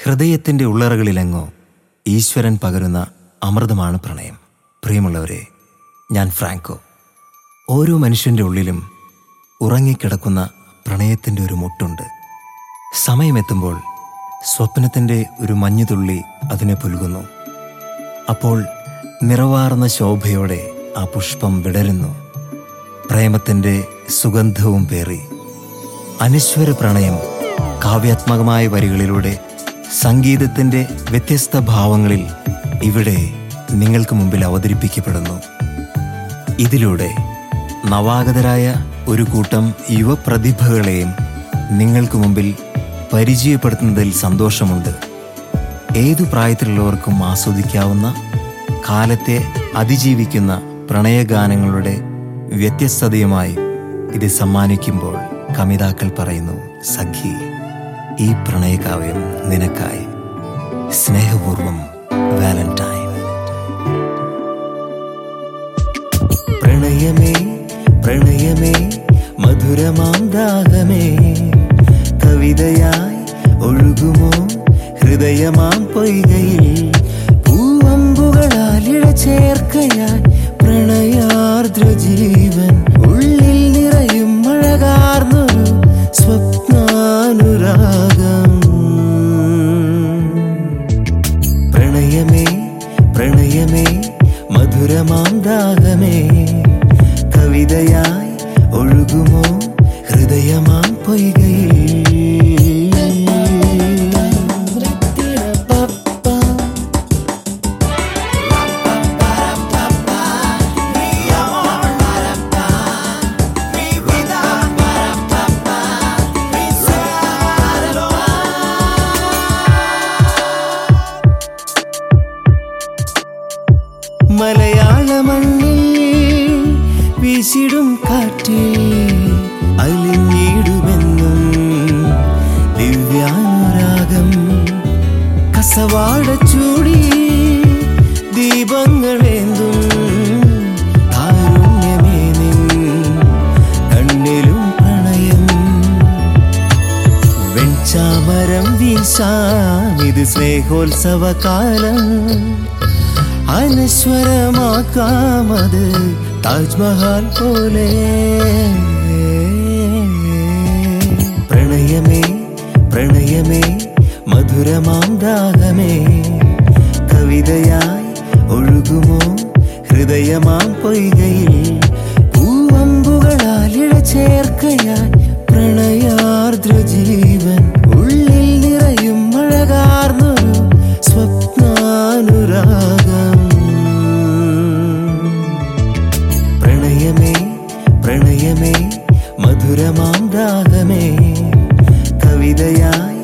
ഹൃദയത്തിൻ്റെ ഉള്ളറകളിലെങ്ങോ ഈശ്വരൻ പകരുന്ന അമൃതമാണ് പ്രണയം പ്രിയമുള്ളവരെ ഞാൻ ഫ്രാങ്കോ ഓരോ മനുഷ്യൻ്റെ ഉള്ളിലും ഉറങ്ങിക്കിടക്കുന്ന പ്രണയത്തിൻ്റെ ഒരു മുട്ടുണ്ട് സമയമെത്തുമ്പോൾ സ്വപ്നത്തിൻ്റെ ഒരു മഞ്ഞുതുള്ളി അതിനെ പുൽകുന്നു അപ്പോൾ നിറവാർന്ന ശോഭയോടെ ആ പുഷ്പം വിടരുന്നു പ്രേമത്തിൻ്റെ സുഗന്ധവും പേറി അനശ്വര പ്രണയം കാവ്യാത്മകമായ വരികളിലൂടെ സംഗീതത്തിൻ്റെ വ്യത്യസ്ത ഭാവങ്ങളിൽ ഇവിടെ നിങ്ങൾക്ക് മുമ്പിൽ അവതരിപ്പിക്കപ്പെടുന്നു ഇതിലൂടെ നവാഗതരായ ഒരു കൂട്ടം യുവപ്രതിഭകളെയും നിങ്ങൾക്ക് മുമ്പിൽ പരിചയപ്പെടുത്തുന്നതിൽ സന്തോഷമുണ്ട് ഏതു പ്രായത്തിലുള്ളവർക്കും ആസ്വദിക്കാവുന്ന കാലത്തെ അതിജീവിക്കുന്ന പ്രണയഗാനങ്ങളുടെ വ്യത്യസ്തതയുമായി ഇത് സമ്മാനിക്കുമ്പോൾ കമിതാക്കൾ പറയുന്നു സഖി ഈ പ്രണയകാവ്യം നിനക്കായി സ്നേഹപൂർവം വാലന്റൈൻ പ്രണയമേ പ്രണയമേ മധുരമാം ദാഹമേ കവിതയായി ഒഴുകുമോ ഹൃദയമാം പൊയ്കയിൽ പൂവമ്പുകളാൽ ഇഴ ചേർക്കയായി പ്രണയാർദ്ര ജീവൻ ഉള്ളിൽ നിറയും അഴകാർന്നൊരു സ്വപ്നാനുരാഗം പ്രണയമേ പ്രണയമേ മധുരമാം ദാഹമേ കവിതയായി ഒഴുകുമോ ഹൃദയമാം പൊയ്കയിൽ മലയാള മണ്ണിൽ വീശിടും കാറ്റിൽ അലിഞ്ഞിടുമെന്നും ദിവ്യാനുരാഗം കസവാട ചൂടി ദീപങ്ങളേന്തും കാരുണ്യമേ നിൻ കണ്ണിലും പ്രണയം വെൺചാമരം വീശാം ഇത് സ്നേഹോത്സവകാലം അനശ്വരമാക്കാമത് താജ്മഹൽ പോലെ പ്രണയമേ പ്രണയമേ മധുരമാം ദാഹമേ കവിതയായി ഒഴുകുമോ ഹൃദയമാം പൊയ്കയിൽ പൂവമ്പുകളാൽ ഇഴ ചേർക്കയായി പ്രണയാർദ്ര ജീവൻ ഉള്ളിൽ നിറയും അഴകാർന്നൊരു സ്വപ്നാനുരാഗം പ്രണയമേ പ്രണയമേ മധുരമാം ദാഹമേ കവിതയായി